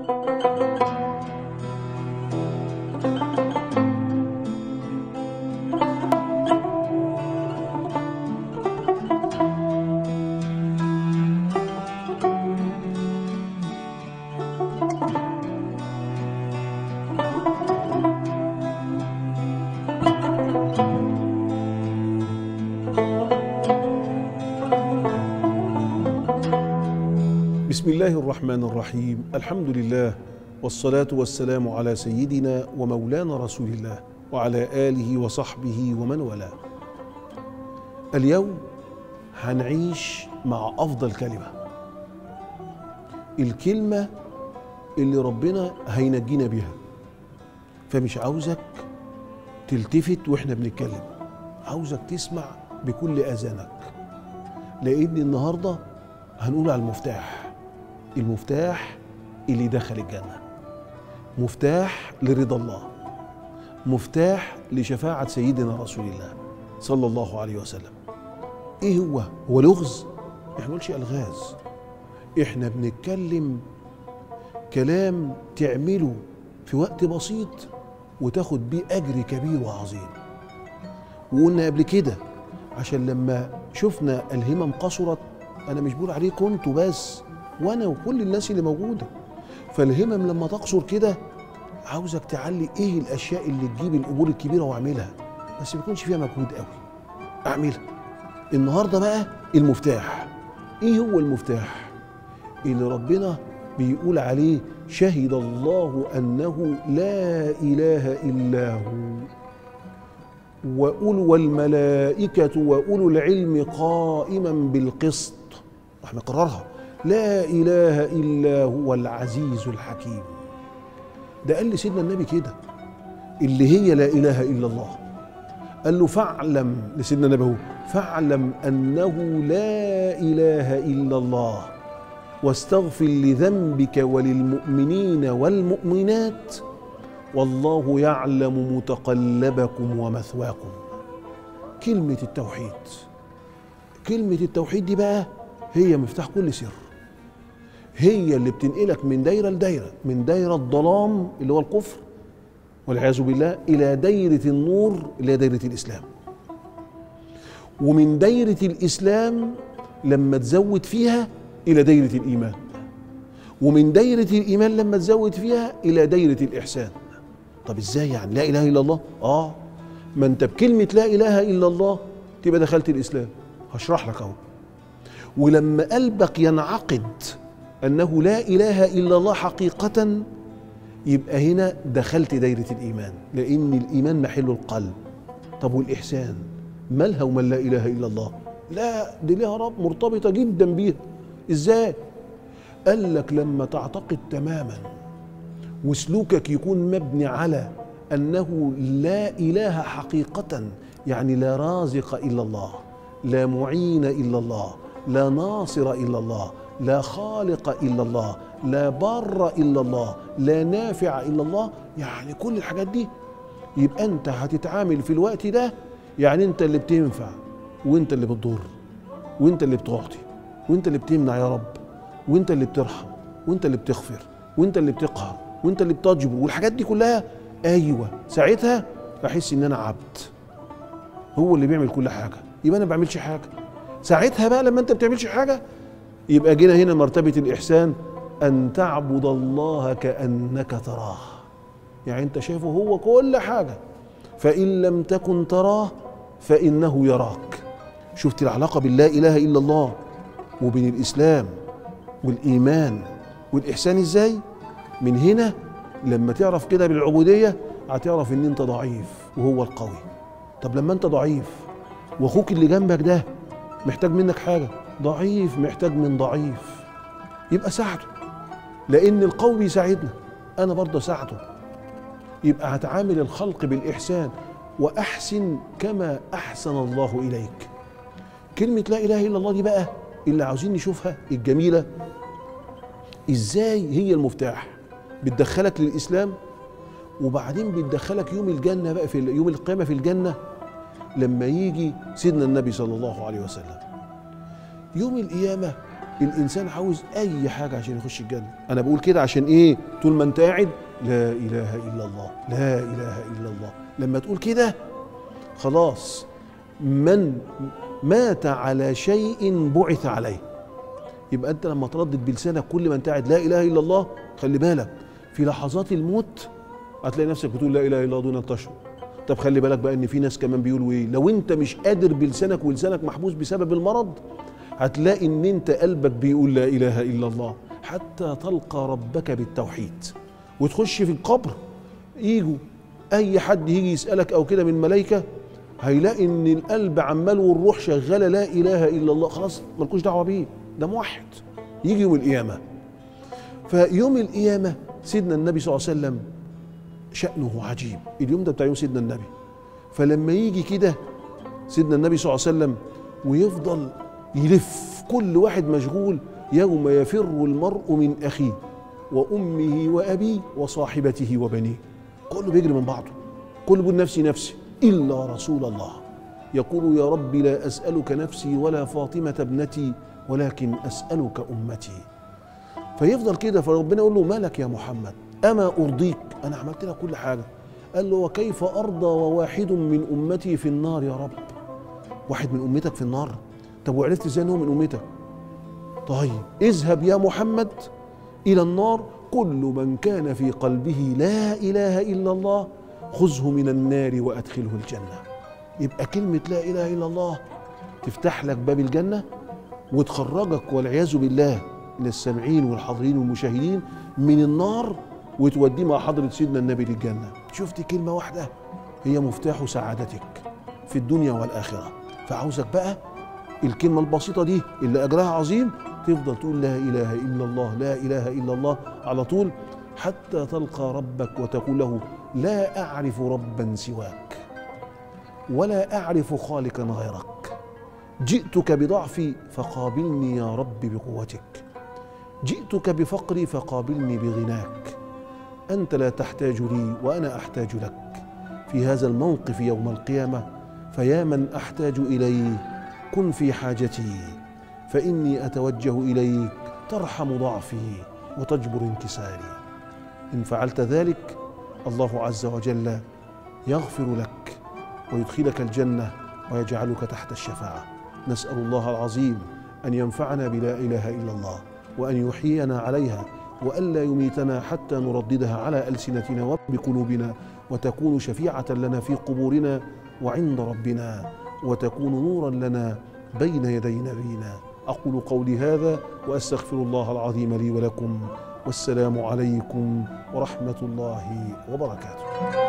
بسم الله الرحمن الرحيم الحمد لله والصلاة والسلام على سيدنا ومولانا رسول الله وعلى آله وصحبه ومن والاه اليوم هنعيش مع أفضل كلمة الكلمة اللي ربنا هينجينا بيها فمش عاوزك تلتفت واحنا بنتكلم عاوزك تسمع بكل اذانك لان النهارده هنقول على المفتاح المفتاح اللي دخل الجنه مفتاح لرضا الله مفتاح لشفاعه سيدنا رسول الله صلى الله عليه وسلم ايه هو هو لغز احنا نقولش الغاز احنا بنتكلم كلام تعمله في وقت بسيط وتاخد بيه اجر كبير وعظيم وقلنا قبل كده عشان لما شفنا الهمم قصرت انا مش بقول عليكم انتوا بس وانا وكل الناس اللي موجوده فالهمم لما تقصر كده عاوزك تعلي ايه الاشياء اللي تجيب القبول الكبيره واعملها بس ما يكونش فيها مجهود قوي اعملها النهارده بقى المفتاح ايه هو المفتاح اللي ربنا بيقول عليه شهد الله انه لا اله الا هو واولو والملائكه واولو العلم قائما بالقسط احنا نقررها لا اله الا هو العزيز الحكيم ده قال لسيدنا النبي كده اللي هي لا اله الا الله قال له فاعلم لسيدنا النبي هو فاعلم انه لا اله الا الله واستغفر لذنبك وللمؤمنين والمؤمنات والله يعلم متقلبكم ومثواكم كلمة التوحيد كلمة التوحيد دي بقى هي مفتاح كل سر هي اللي بتنقلك من دايرة لدايرة من دايرة الظلام اللي هو الكفر والعياذ بالله إلى دايرة النور اللي هي دايرة الإسلام ومن دايرة الإسلام لما تزود فيها إلى دايرة الإيمان ومن دايرة الإيمان لما تزود فيها إلى دايرة الإحسان طب إزاي يعني لا إله إلا الله آه ما أنت بكلمة لا إله إلا الله تبقى دخلت الإسلام هشرح لك أهو ولما قلبك ينعقد أنه لا إله إلا الله حقيقة يبقى هنا دخلت دايرة الإيمان لأن الإيمان محل القلب طب والإحسان مالها ومن لا إله إلا الله لا دي ليها رب مرتبطة جدا بيها إزاي قال لك لما تعتقد تماما وسلوكك يكون مبني على أنه لا إله حقيقة يعني لا رازق إلا الله لا معين إلا الله لا ناصر إلا الله لا خالق إلا الله لا بار إلا الله لا نافع إلا الله يعني كل الحاجات دي يبقى أنت هتتعامل في الوقت ده يعني أنت اللي بتنفع وأنت اللي بتضر وأنت اللي بتعطي وأنت اللي بتمنع يا رب وأنت اللي بترحم وأنت اللي بتغفر وأنت اللي بتقهر وأنت اللي بتجبر والحاجات دي كلها أيوة ساعتها أحس إن أنا عبد هو اللي بيعمل كل حاجة يبقى أنا ما بعملش حاجة ساعتها بقى لما أنت ما بتعملش حاجة يبقى جينا هنا مرتبة الإحسان أن تعبد الله كأنك تراه يعني أنت شايفه هو كل حاجة فإن لم تكن تراه فإنه يراك شفت العلاقة باللا إله إلا الله وبين الإسلام والإيمان والإحسان إزاي من هنا لما تعرف كده بالعبودية هتعرف إن أنت ضعيف وهو القوي طب لما أنت ضعيف وأخوك اللي جنبك ده محتاج منك حاجة ضعيف محتاج من ضعيف يبقى ساعده لأن القوي بيساعدنا أنا برضه ساعده يبقى هتعامل الخلق بالإحسان وأحسن كما أحسن الله إليك كلمة لا إله إلا الله دي بقى اللي عاوزين نشوفها الجميلة إزاي هي المفتاح بتدخلك للإسلام وبعدين بتدخلك يوم الجنة بقى في يوم القيامة في الجنة لما يجي سيدنا النبي صلى الله عليه وسلم يوم القيامة الانسان عاوز اي حاجه عشان يخش الجنه انا بقول كده عشان ايه طول ما انت قاعد لا اله الا الله لا اله الا الله لما تقول كده خلاص من مات على شيء بعث عليه يبقى انت لما تردد بلسانك كل ما انت قاعد لا اله الا الله خلي بالك في لحظات الموت هتلاقي نفسك بتقول لا اله الا الله دون ان تشعر طب خلي بالك بقى ان في ناس كمان بيقولوا ايه لو انت مش قادر بلسانك ولسانك محبوس بسبب المرض هتلاقي ان انت قلبك بيقول لا اله الا الله حتى تلقى ربك بالتوحيد وتخش في القبر يجوا اي حد يجي يسالك او كده من ملائكه هيلاقي ان القلب عمال والروح شغاله لا اله الا الله خلاص ملكوش دعوه بيه ده موحد يجي يوم القيامه فيوم القيامه سيدنا النبي صلى الله عليه وسلم شأنه عجيب اليوم ده بتاع يوم سيدنا النبي فلما يجي كده سيدنا النبي صلى الله عليه وسلم ويفضل يلف كل واحد مشغول يوم يفر المرء من أخيه وأمه وأبيه وصاحبته وبنيه كله بيجري من بعضه كله بيقول نفسي نفسي إلا رسول الله يقول يا رب لا أسألك نفسي ولا فاطمة ابنتي ولكن أسألك أمتي فيفضل كده فربنا يقول له مالك يا محمد أما أرضيك أنا عملت لك كل حاجة قال له وكيف أرضى وواحد من أمتي في النار يا رب واحد من أمتك في النار طب وعرفت ازاي ان هو من أمتك طيب اذهب يا محمد إلى النار كل من كان في قلبه لا إله إلا الله خذه من النار وأدخله الجنة يبقى كلمة لا إله إلا الله تفتح لك باب الجنة وتخرجك والعياذ بالله للسامعين والحاضرين والمشاهدين من النار وتوديه مع حضرة سيدنا النبي للجنة شفت كلمة واحدة هي مفتاح سعادتك في الدنيا والآخرة فعاوزك بقى الكلمة البسيطة دي اللي أجرها عظيم تفضل تقول لا إله إلا الله لا إله إلا الله على طول حتى تلقى ربك وتقول له لا أعرف ربا سواك ولا أعرف خالقا غيرك جئتك بضعفي فقابلني يا رب بقوتك جئتك بفقري فقابلني بغناك انت لا تحتاج لي وانا احتاج لك في هذا الموقف يوم القيامه فيا من احتاج اليه كن في حاجتي فاني اتوجه اليك ترحم ضعفي وتجبر انكساري ان فعلت ذلك الله عز وجل يغفر لك ويدخلك الجنه ويجعلك تحت الشفاعه نسال الله العظيم ان ينفعنا بلا اله الا الله وان يحيينا عليها والا يميتنا حتى نرددها على السنتنا وبقلوبنا وتكون شفيعه لنا في قبورنا وعند ربنا وتكون نورا لنا بين يدي نبينا اقول قولي هذا واستغفر الله العظيم لي ولكم والسلام عليكم ورحمه الله وبركاته